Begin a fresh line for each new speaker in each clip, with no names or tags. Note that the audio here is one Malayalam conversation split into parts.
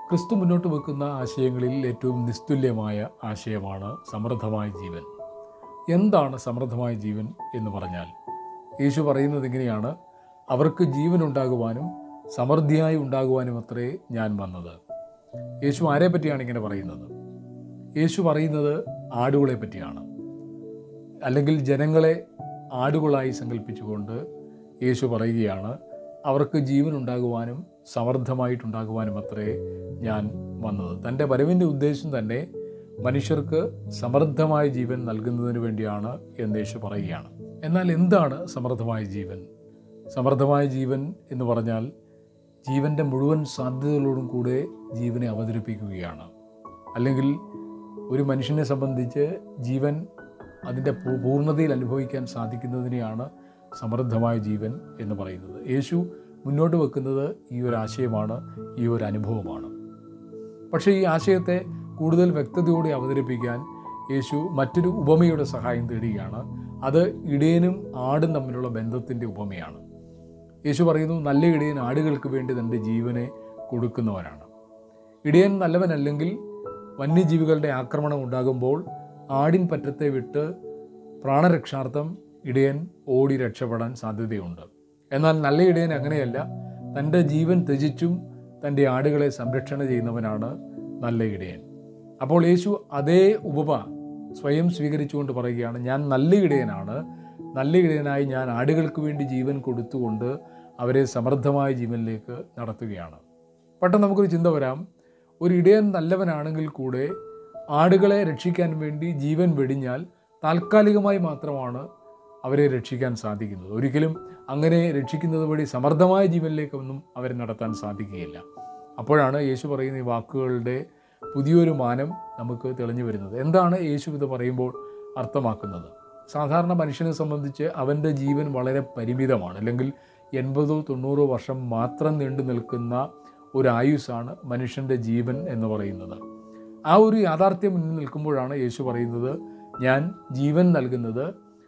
ക്രിസ്തു മുന്നോട്ട് വെക്കുന്ന ആശയങ്ങളിൽ ഏറ്റവും നിസ്തുല്യമായ ആശയമാണ് സമൃദ്ധമായ ജീവൻ എന്താണ് സമൃദ്ധമായ ജീവൻ എന്ന് പറഞ്ഞാൽ യേശു പറയുന്നത് ഇങ്ങനെയാണ് അവർക്ക് ജീവൻ ഉണ്ടാകുവാനും സമൃദ്ധിയായി ഉണ്ടാകുവാനും അത്രേ ഞാൻ വന്നത് യേശു ആരെ പറ്റിയാണ് ഇങ്ങനെ പറയുന്നത് യേശു പറയുന്നത് ആടുകളെ പറ്റിയാണ് അല്ലെങ്കിൽ ജനങ്ങളെ ആടുകളായി സങ്കല്പിച്ചുകൊണ്ട് യേശു പറയുകയാണ് അവർക്ക് ജീവൻ ഉണ്ടാകുവാനും സമൃദ്ധമായിട്ടുണ്ടാകുവാനും അത്രേ ഞാൻ വന്നത് തൻ്റെ വരവിൻ്റെ ഉദ്ദേശം തന്നെ മനുഷ്യർക്ക് സമൃദ്ധമായ ജീവൻ നൽകുന്നതിന് വേണ്ടിയാണ് എന്ന് യേശു പറയുകയാണ് എന്നാൽ എന്താണ് സമൃദ്ധമായ ജീവൻ സമൃദ്ധമായ ജീവൻ എന്ന് പറഞ്ഞാൽ ജീവൻ്റെ മുഴുവൻ സാധ്യതകളോടും കൂടെ ജീവനെ അവതരിപ്പിക്കുകയാണ് അല്ലെങ്കിൽ ഒരു മനുഷ്യനെ സംബന്ധിച്ച് ജീവൻ അതിൻ്റെ പൂ- പൂർണ്ണതയിൽ അനുഭവിക്കാൻ സാധിക്കുന്നതിനെയാണ് സമൃദ്ധമായ ജീവൻ എന്ന് പറയുന്നത് യേശു മുന്നോട്ട് വെക്കുന്നത് ഈ ഒരു ആശയമാണ് ഈ ഒരു അനുഭവമാണ് പക്ഷേ ഈ ആശയത്തെ കൂടുതൽ വ്യക്തതയോടെ അവതരിപ്പിക്കാൻ യേശു മറ്റൊരു ഉപമയുടെ സഹായം തേടുകയാണ് അത് ഇടയനും ആടും തമ്മിലുള്ള ബന്ധത്തിൻ്റെ ഉപമയാണ് യേശു പറയുന്നു നല്ല ഇടയൻ ആടുകൾക്ക് വേണ്ടി തൻ്റെ ജീവനെ കൊടുക്കുന്നവനാണ് ഇടയൻ നല്ലവനല്ലെങ്കിൽ വന്യജീവികളുടെ ആക്രമണം ഉണ്ടാകുമ്പോൾ ആടിൻ പറ്റത്തെ വിട്ട് പ്രാണരക്ഷാർത്ഥം ഇടയൻ ഓടി രക്ഷപ്പെടാൻ സാധ്യതയുണ്ട് എന്നാൽ നല്ല ഇടയൻ അങ്ങനെയല്ല തൻ്റെ ജീവൻ ത്യജിച്ചും തൻ്റെ ആടുകളെ സംരക്ഷണ ചെയ്യുന്നവനാണ് നല്ല ഇടയൻ അപ്പോൾ യേശു അതേ ഉപമ സ്വയം സ്വീകരിച്ചുകൊണ്ട് പറയുകയാണ് ഞാൻ നല്ല ഇടയനാണ് നല്ല ഇടയനായി ഞാൻ ആടുകൾക്ക് വേണ്ടി ജീവൻ കൊടുത്തുകൊണ്ട് അവരെ സമൃദ്ധമായ ജീവനിലേക്ക് നടത്തുകയാണ് പെട്ടെന്ന് നമുക്കൊരു ചിന്ത വരാം ഒരു ഇടയൻ നല്ലവനാണെങ്കിൽ കൂടെ ആടുകളെ രക്ഷിക്കാൻ വേണ്ടി ജീവൻ വെടിഞ്ഞാൽ താൽക്കാലികമായി മാത്രമാണ് അവരെ രക്ഷിക്കാൻ സാധിക്കുന്നത് ഒരിക്കലും അങ്ങനെ രക്ഷിക്കുന്നത് വഴി സമൃദ്ധമായ ജീവനിലേക്കൊന്നും അവരെ നടത്താൻ സാധിക്കുകയില്ല അപ്പോഴാണ് യേശു പറയുന്ന ഈ വാക്കുകളുടെ പുതിയൊരു മാനം നമുക്ക് തെളിഞ്ഞു വരുന്നത് എന്താണ് യേശു ഇത് പറയുമ്പോൾ അർത്ഥമാക്കുന്നത് സാധാരണ മനുഷ്യനെ സംബന്ധിച്ച് അവൻ്റെ ജീവൻ വളരെ പരിമിതമാണ് അല്ലെങ്കിൽ എൺപതോ തൊണ്ണൂറോ വർഷം മാത്രം നീണ്ടു നിൽക്കുന്ന ഒരു ആയുസ്സാണ് മനുഷ്യൻ്റെ ജീവൻ എന്ന് പറയുന്നത് ആ ഒരു യാഥാർത്ഥ്യം മുന്നിൽ നിൽക്കുമ്പോഴാണ് യേശു പറയുന്നത് ഞാൻ ജീവൻ നൽകുന്നത്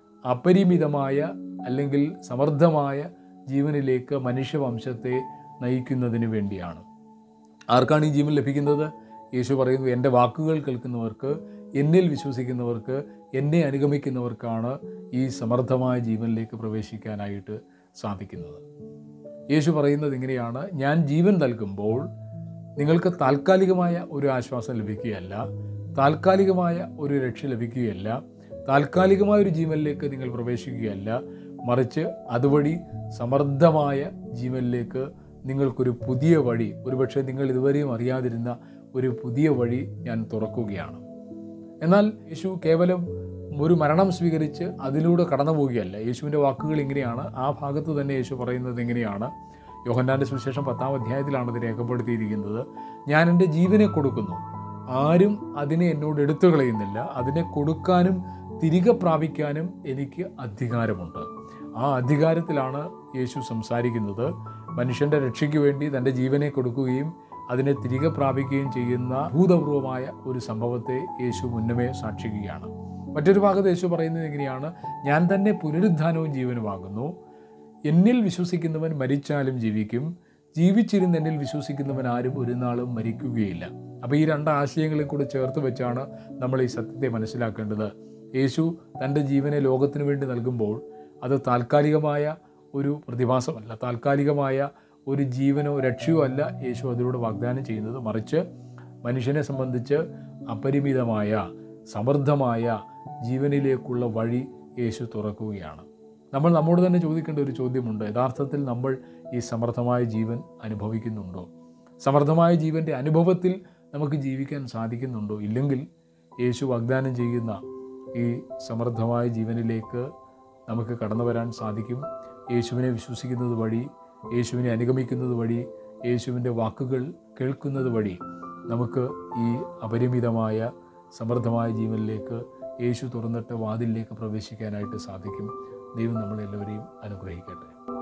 അപരിമിതമായ അല്ലെങ്കിൽ സമൃദ്ധമായ ജീവനിലേക്ക് മനുഷ്യവംശത്തെ നയിക്കുന്നതിന് വേണ്ടിയാണ് ആർക്കാണ് ഈ ജീവൻ ലഭിക്കുന്നത് യേശു പറയുന്നു എൻ്റെ വാക്കുകൾ കേൾക്കുന്നവർക്ക് എന്നിൽ വിശ്വസിക്കുന്നവർക്ക് എന്നെ അനുഗമിക്കുന്നവർക്കാണ് ഈ സമൃദ്ധമായ ജീവനിലേക്ക് പ്രവേശിക്കാനായിട്ട് സാധിക്കുന്നത് യേശു പറയുന്നത് ഇങ്ങനെയാണ് ഞാൻ ജീവൻ നൽകുമ്പോൾ നിങ്ങൾക്ക് താൽക്കാലികമായ ഒരു ആശ്വാസം ലഭിക്കുകയല്ല താൽക്കാലികമായ ഒരു രക്ഷ ലഭിക്കുകയല്ല താൽക്കാലികമായ ഒരു ജീവനിലേക്ക് നിങ്ങൾ പ്രവേശിക്കുകയല്ല മറിച്ച് അതുവഴി സമൃദ്ധമായ ജീവനിലേക്ക് നിങ്ങൾക്കൊരു പുതിയ വഴി ഒരുപക്ഷെ നിങ്ങൾ ഇതുവരെയും അറിയാതിരുന്ന ഒരു പുതിയ വഴി ഞാൻ തുറക്കുകയാണ് എന്നാൽ യേശു കേവലം ഒരു മരണം സ്വീകരിച്ച് അതിലൂടെ കടന്നു പോവുകയല്ല യേശുവിൻ്റെ വാക്കുകൾ ഇങ്ങനെയാണ് ആ ഭാഗത്ത് തന്നെ യേശു പറയുന്നത് ഇങ്ങനെയാണ് യോഹന്നാൻ്റെ സുവിശേഷം പത്താം അധ്യായത്തിലാണ് ഇത് രേഖപ്പെടുത്തിയിരിക്കുന്നത് ഞാൻ എൻ്റെ ജീവനെ കൊടുക്കുന്നു ആരും അതിനെ എന്നോട് എടുത്തു കളയുന്നില്ല അതിനെ കൊടുക്കാനും തിരികെ പ്രാപിക്കാനും എനിക്ക് അധികാരമുണ്ട് ആ അധികാരത്തിലാണ് യേശു സംസാരിക്കുന്നത് മനുഷ്യൻ്റെ രക്ഷയ്ക്ക് വേണ്ടി തൻ്റെ ജീവനെ കൊടുക്കുകയും അതിനെ തിരികെ പ്രാപിക്കുകയും ചെയ്യുന്ന ഭൂതപൂർവമായ ഒരു സംഭവത്തെ യേശു മുന്നമേ സാക്ഷിക്കുകയാണ് മറ്റൊരു ഭാഗത്ത് യേശു പറയുന്നത് എങ്ങനെയാണ് ഞാൻ തന്നെ പുനരുദ്ധാനവും ജീവനുമാകുന്നു എന്നിൽ വിശ്വസിക്കുന്നവൻ മരിച്ചാലും ജീവിക്കും ജീവിച്ചിരുന്ന് എന്നിൽ വിശ്വസിക്കുന്നവൻ ആരും ഒരു നാളും മരിക്കുകയില്ല അപ്പോൾ ഈ രണ്ട് ആശയങ്ങളെ കൂടെ ചേർത്ത് വെച്ചാണ് നമ്മൾ ഈ സത്യത്തെ മനസ്സിലാക്കേണ്ടത് യേശു തൻ്റെ ജീവനെ ലോകത്തിന് വേണ്ടി നൽകുമ്പോൾ അത് താൽക്കാലികമായ ഒരു പ്രതിഭാസമല്ല താൽക്കാലികമായ ഒരു ജീവനോ രക്ഷയോ അല്ല യേശു അതിലൂടെ വാഗ്ദാനം ചെയ്യുന്നത് മറിച്ച് മനുഷ്യനെ സംബന്ധിച്ച് അപരിമിതമായ സമൃദ്ധമായ ജീവനിലേക്കുള്ള വഴി യേശു തുറക്കുകയാണ് നമ്മൾ നമ്മോട് തന്നെ ചോദിക്കേണ്ട ഒരു ചോദ്യമുണ്ട് യഥാർത്ഥത്തിൽ നമ്മൾ ഈ സമൃദ്ധമായ ജീവൻ അനുഭവിക്കുന്നുണ്ടോ സമൃദ്ധമായ ജീവൻ്റെ അനുഭവത്തിൽ നമുക്ക് ജീവിക്കാൻ സാധിക്കുന്നുണ്ടോ ഇല്ലെങ്കിൽ യേശു വാഗ്ദാനം ചെയ്യുന്ന ഈ സമൃദ്ധമായ ജീവനിലേക്ക് നമുക്ക് കടന്നു വരാൻ സാധിക്കും യേശുവിനെ വിശ്വസിക്കുന്നത് വഴി യേശുവിനെ അനുഗമിക്കുന്നത് വഴി യേശുവിൻ്റെ വാക്കുകൾ കേൾക്കുന്നത് വഴി നമുക്ക് ഈ അപരിമിതമായ സമൃദ്ധമായ ജീവനിലേക്ക് യേശു തുറന്നിട്ട് വാതിലിലേക്ക് പ്രവേശിക്കാനായിട്ട് സാധിക്കും ദൈവം നമ്മളെല്ലാവരെയും അനുഗ്രഹിക്കട്ടെ